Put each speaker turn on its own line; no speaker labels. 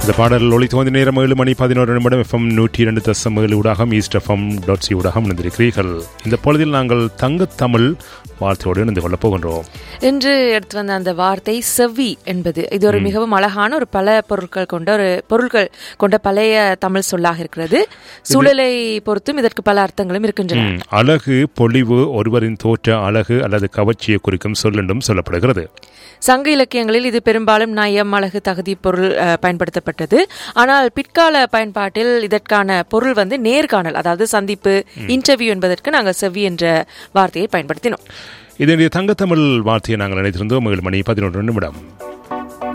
இந்த பாடல் ஒளி தோந்தி நேரம் ஏழு மணி பதினோரு நிமிடம் எஃப்எம் நூற்றி இரண்டு தசம் ஏழு ஊடாகம் ஈஸ்ட் எஃப்எம் டாட் சி ஊடாகம் இணைந்திருக்கிறீர்கள் இந்த பொழுதில் நாங்கள் தங்கத்தமிழ் வார்த்தையோடு இணைந்து கொள்ளப் போகின்றோம்
இன்று எடுத்து வந்த அந்த வார்த்தை செவ்வி என்பது இது ஒரு மிகவும் அழகான ஒரு பல பொருட்கள் கொண்ட ஒரு பொருட்கள் கொண்ட பழைய தமிழ் சொல்லாக இருக்கிறது சூழலை பொறுத்தும் இதற்கு பல அர்த்தங்களும் இருக்கின்றன
ம், அழகு பொலிவு ஒருவரின் தோற்ற அழகு அல்லது கவர்ச்சியை குறிக்கும் சொல் என்றும் சொல்லப்படுகிறது
சங்க இலக்கியங்களில் இது பெரும்பாலும் நயம் அழகு தகுதி பொருள் அஹ், பயன்படுத்தப்பட்டது ஆனால் பிற்கால பயன்பாட்டில் இதற்கான பொருள் வந்து நேர்காணல் அதாவது சந்திப்பு இன்டர்வியூ என்பதற்கு நாங்கள் செவ்வி என்ற வார்த்தையை பயன்படுத்தினோம்
இதனுடைய தங்கத்தமிழ் வார்த்தையை நாங்கள் நினைத்திருந்தோம் ஏழு மணி பதினொன்று நிமிடம்